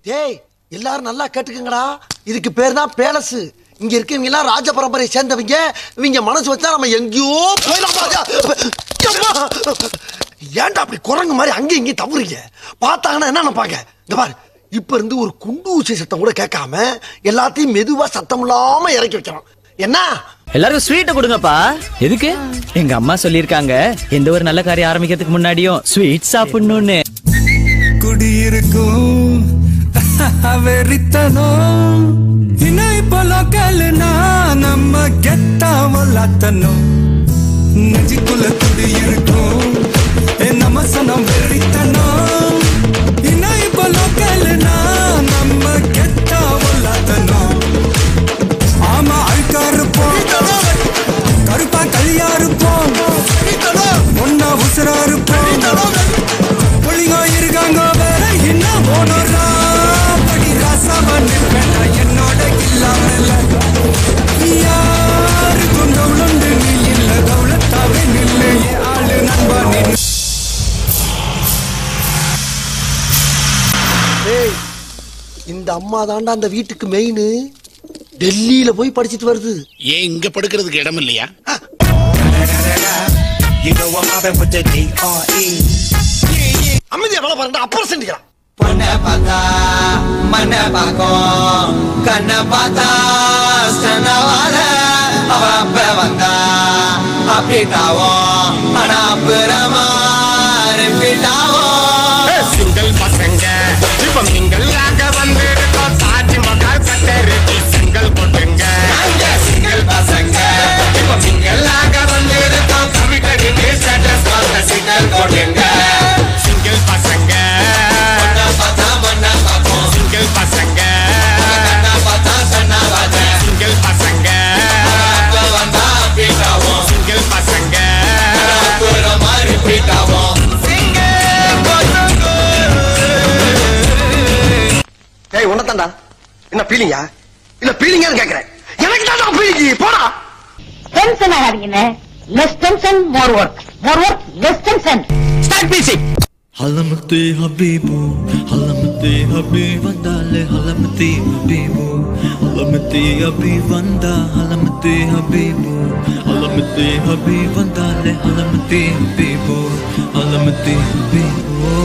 டேய் எல்லாரும் நல்லா கேட்டுக்கங்கடா இதுக்கு பேர் தான் பேலஸ் இங்க இருக்கவங்க எல்லாம் ராஜ பரம்பரையை சேர்ந்தவங்க இவங்க மனசு வச்சா நம்ம எங்கேயோ போயிடலாம் பாத்தியா? அம்மா! ஏன்டா அப்படி குரங்கு மாதிரி அங்கேயும் இங்கேயும் தவறுங்க பார்த்தாங்கன்னா என்ன நினைப்பாங்க இந்த பாரு இப்ப இருந்து ஒரு குண்டு ஊசி சத்தம் கூட கேட்காம எல்லாத்தையும் மெதுவா சத்தம் இல்லாம இறக்கி வைக்கிறோம் என்ன எல்லாருக்கும் ஸ்வீட்டை கொடுங்கப்பா எதுக்கு எங்க அம்மா சொல்லியிருக்காங்க எந்த ஒரு நல்ல காரியம் ஆரம்பிக்கிறதுக்கு முன்னாடியும் ஸ்வீட் சாப்பிடணும்னு குடியிருக்கும் வெறித்தனம் இன்னும் இப்போ லோக்கல்னா நம்ம கெட்டாமலாத்தனும் நெஞ்சுக்குள்ள குடியிருக்கும் ஏ நம்ம சனம் வெறித்தனம் இன்னும் இப்போ லோக்கல்னா நம்ம கெட்டாமலாத்தனும் ஆமா அழுக்கா இருப்போம் கருப்பா களியா இருப்போம் ஒன்னா உசுரா இருப்போம் புள்ளிங்கோ இருக்காங்க வேற என்ன போனோரா படி ராசாவன் வேண்டாம் என்னோட இல்லாமல யாருக்கும் தவுளுண்டு நீ இல்ல தவுளத்தாவே நில்லு என் ஆளு நண்பா நீ டேய் இந்த அம்மா தாண்டா அந்த வீட்டுக்கு மெயின் டெல்லியில போய் படிச்சிட்டு வருது ஏன் இங்க படுக்கிறதுக்கு இடம் இல்லையா You know I'm mobbing with the D.R.E. அமைதியா வேலை பாருடா அப்புறம் செஞ்சுக்கலாம் பொண்ணை பார்த்தா மண்ணை பார்க்கும் கண்ணை பார்த்தா சனவால அவ அப்ப வந்தா அப்படிட்டாவும் ஆனா அப்புறமா ரிப்பீட்டாவும் சிங்கிள் பசங்க இப்ப மிங்கல்லாக வந்திருக்கோம் தாஜ்மஹால் கட்டருக்கு சிங்கிள் போட்டுங்க நாங்க சிங்கிள் பசங்க இப்ப மிங்கல்லாக வந்திருக்கோம் கவிதைக்கு ஸ்டேட்டஸ் பார்த்த சிக்னல் போட்டுங்க சிங்கிள் பசங்க பொண்ணை பார்த்தா மண்ணை பார்க்கும் சிங்கிள் பசங்க கண்ணை பார்த்தா சன்னவால சிங்கிள் பசங்க அப்ப வந்தா அப்படிட்டாவும் சிங்கிள் பசங்க அப்புறமா ரிப்பீட்டாவும் ஏய் உன்னதாண்டா என்ன பீலிங்கா இல்ல பீலிங்கான்னு கேக்குறேன் எனக்கு தான் பீலிங்கி போடா டென்ஷன் ஆகாதீங்கண்ணே less tension more work more work less tension start music حلمتي حبيبو حلمتي حبيب وندال حلمتي حبيبو حلمتي حبيب وندا حلمتي حبيبو حلمتي حبيب وندال حلمتي حبيبو حلمتي حبيبو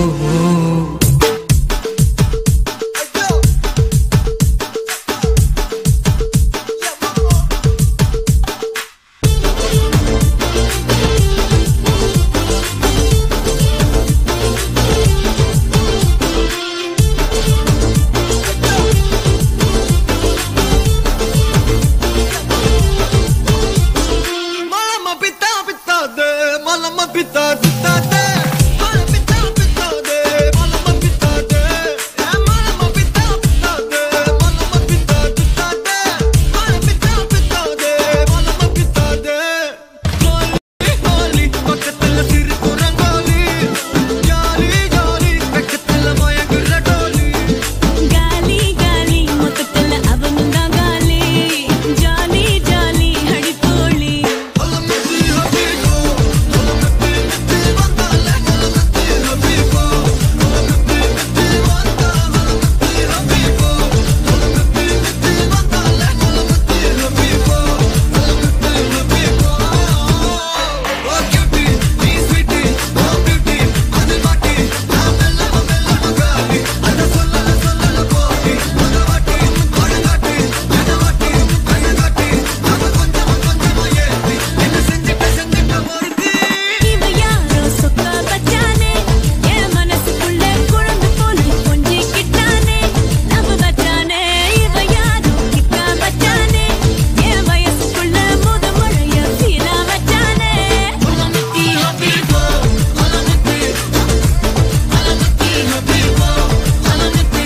Malama pita pita de, malama pita pita de, malama pita pita de, malama pita de, malama pita pita de, malama pita pita de, malama pita pita de, malama pita de. Holi holi பக்கத்துல சிறு குரங்கோலி, jolly jolly பக்கத்துல மயங்குற டோலி. ಗಾಲಿ ಗಾಲಿ ಮೊತ್ತಕ್ಕಲ್ಲ ಅವನುಂದ ಗಾಲಿ ಜಾಲಿ ಜಾಲಿ ಹಡಿತೋಳಿ Halamati habibo, halamati mitti vandale, halamati habibo, halamati mitti vanda, halamati habibo, halamati mitti vandale, halamati habibo, halamati habibo. Oh cutie, நீ sweetie, oh beauty, அது மாட்டி, நான் மெல்ல மெல்ல நகாலி, அத சொல்லல சொல்லல போடி, அத வாட்டி, அழகாட்டி, என்ன வாட்டி, அழகாட்டி, அத கொஞ்சமா கொஞ்சமா ஏத்தி, என்ன செஞ்சிட்ட செஞ்சிட்ட ஒருத்தி. இவ யாரோ சொக்க பச்சானே என் மனசுக்குள்ள குழந்தை போல கொஞ்சிக்கிட்டானே நம்ப வச்சானே இவ யாரோ கிட்ட வச்சானே என் வயசுக்குள்ள முத முறைய சீரா வச்சானே அலமத்தி ஹபீபோ, அலமத்தி, அலமத்தி ஹபீபோ, அலமத்தி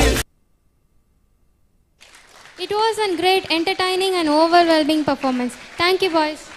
It was a great, entertaining, and overwhelming performance. Thank you, boys.